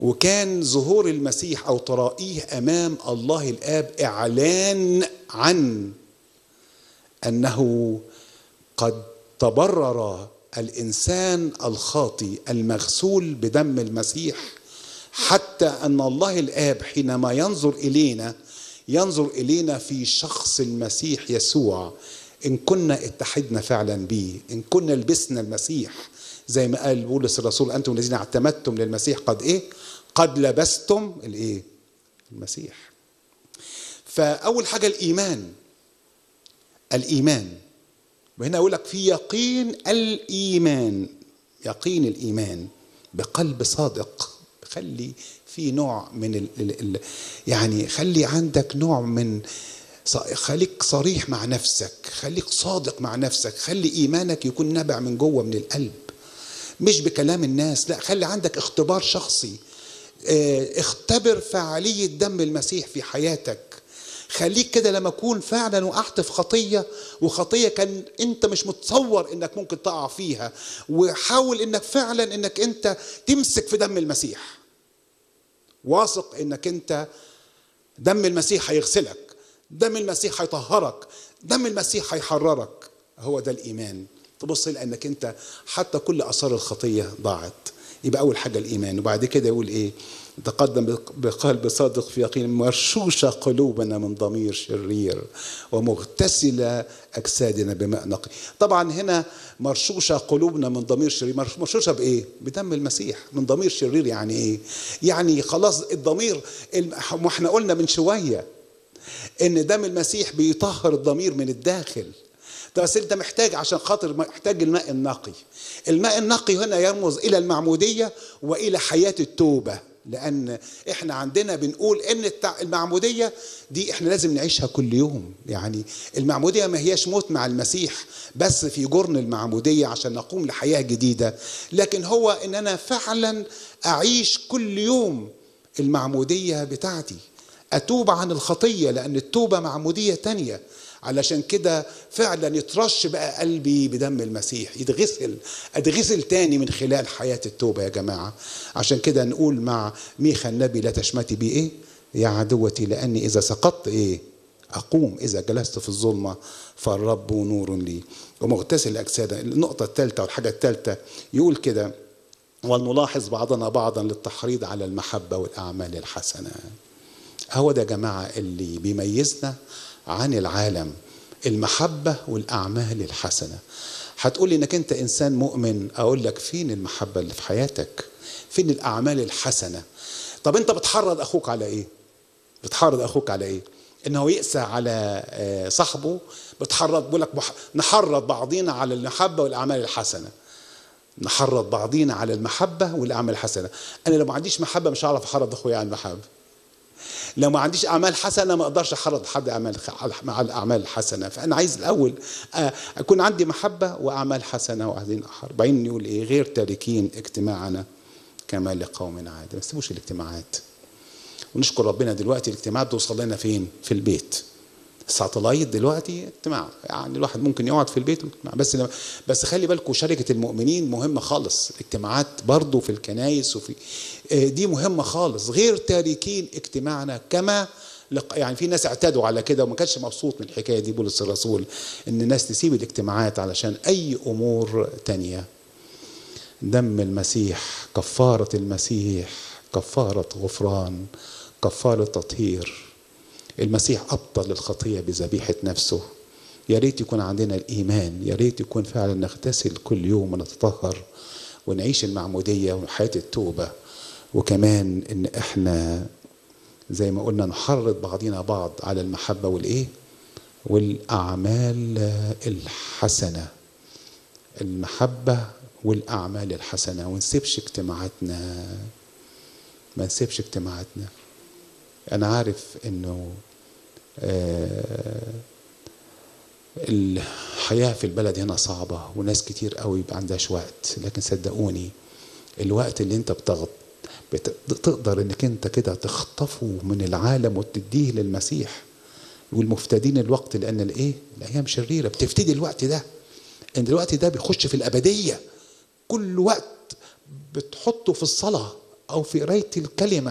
وكان ظهور المسيح او ترائيه امام الله الاب اعلان عن انه قد تبرر الانسان الخاطي المغسول بدم المسيح حتى ان الله الاب حينما ينظر الينا ينظر الينا في شخص المسيح يسوع ان كنا اتحدنا فعلا به ان كنا لبسنا المسيح زي ما قال بولس الرسول انتم الذين اعتمدتم للمسيح قد ايه قد لبستم الايه المسيح فاول حاجه الايمان الايمان وهنا اقول لك في يقين الايمان يقين الايمان بقلب صادق خلي في نوع من ال ال ال يعني خلي عندك نوع من خليك صريح مع نفسك خليك صادق مع نفسك خلي ايمانك يكون نبع من جوه من القلب مش بكلام الناس لا خلي عندك اختبار شخصي اه اختبر فعاليه دم المسيح في حياتك خليك كده لما اكون فعلا وقعت في خطيه وخطيه كان انت مش متصور انك ممكن تقع فيها وحاول انك فعلا انك انت تمسك في دم المسيح واثق انك انت دم المسيح هيغسلك دم المسيح هيطهرك دم المسيح هيحررك هو ده الايمان تبص لانك انت حتى كل اثار الخطيه ضاعت يبقى اول حاجه الايمان وبعد كده يقول ايه تقدم بقلب صادق في يقين مرشوشة قلوبنا من ضمير شرير ومغتسلة أجسادنا بماء نقي طبعا هنا مرشوشة قلوبنا من ضمير شرير مرشوشة بإيه؟ بدم المسيح من ضمير شرير يعني إيه؟ يعني خلاص الضمير ما احنا قلنا من شوية إن دم المسيح بيطهر الضمير من الداخل بس انت محتاج عشان خاطر محتاج الماء النقي الماء النقي هنا يرمز الى المعموديه والى حياه التوبه لان احنا عندنا بنقول ان المعموديه دي احنا لازم نعيشها كل يوم يعني المعموديه ما هياش موت مع المسيح بس في جرن المعموديه عشان نقوم لحياه جديده لكن هو ان انا فعلا اعيش كل يوم المعموديه بتاعتي اتوب عن الخطيه لان التوبه معموديه تانيه علشان كده فعلا يترش بقى قلبي بدم المسيح يتغسل اتغسل تاني من خلال حياة التوبة يا جماعة عشان كده نقول مع ميخا النبي لا تشمتي بي ايه يا عدوتي لاني اذا سقطت ايه اقوم اذا جلست في الظلمة فالرب نور لي ومغتسل اجساد النقطة الثالثة والحاجة الثالثة يقول كده ولنلاحظ بعضنا بعضا للتحريض على المحبة والاعمال الحسنة هو ده يا جماعة اللي بيميزنا عن العالم المحبة والأعمال الحسنة هتقولي انك انت انسان مؤمن اقول لك فين المحبة اللي في حياتك فين الاعمال الحسنة طب انت بتحرض اخوك على ايه بتحرض اخوك على ايه انه يقسى على صاحبه بتحرض بقول لك نحرض بعضينا على المحبة والاعمال الحسنة نحرض بعضينا على المحبة والاعمال الحسنة انا لو ما عنديش محبة مش هعرف احرض اخويا على المحبة لو ما عنديش اعمال حسنه ما اقدرش احرض حد اعمال مع الاعمال الحسنه فانا عايز الاول اكون عندي محبه واعمال حسنه وعايزين احر بعدين يقول ايه غير تاركين اجتماعنا كما لقوم عاد ما تسيبوش الاجتماعات ونشكر ربنا دلوقتي الاجتماعات توصل لنا فين في البيت الساتلايت دلوقتي اجتماع يعني الواحد ممكن يقعد في البيت بس بس خلي بالكم شركه المؤمنين مهمه خالص الاجتماعات برضو في الكنايس وفي دي مهمه خالص غير تاركين اجتماعنا كما يعني في ناس اعتادوا على كده وما كانش مبسوط من الحكايه دي بولس الرسول ان الناس تسيب الاجتماعات علشان اي امور تانية دم المسيح كفاره المسيح كفاره غفران كفاره تطهير المسيح أبطل الخطية بذبيحة نفسه يا ريت يكون عندنا الإيمان يا ريت يكون فعلا نغتسل كل يوم ونتطهر ونعيش المعمودية وحياة التوبة وكمان إن إحنا زي ما قلنا نحرض بعضنا بعض على المحبة والإيه والأعمال الحسنة المحبة والأعمال الحسنة ونسيبش اجتماعاتنا ما نسيبش اجتماعاتنا أنا عارف إنه آه الحياة في البلد هنا صعبة وناس كتير قوي يبقى عندهاش وقت لكن صدقوني الوقت اللي انت بتغط تقدر انك انت كده تخطفه من العالم وتديه للمسيح والمفتدين الوقت لان الايه الايام شريره بتفتدي الوقت ده ان الوقت ده بيخش في الابديه كل وقت بتحطه في الصلاه او في قرايه الكلمه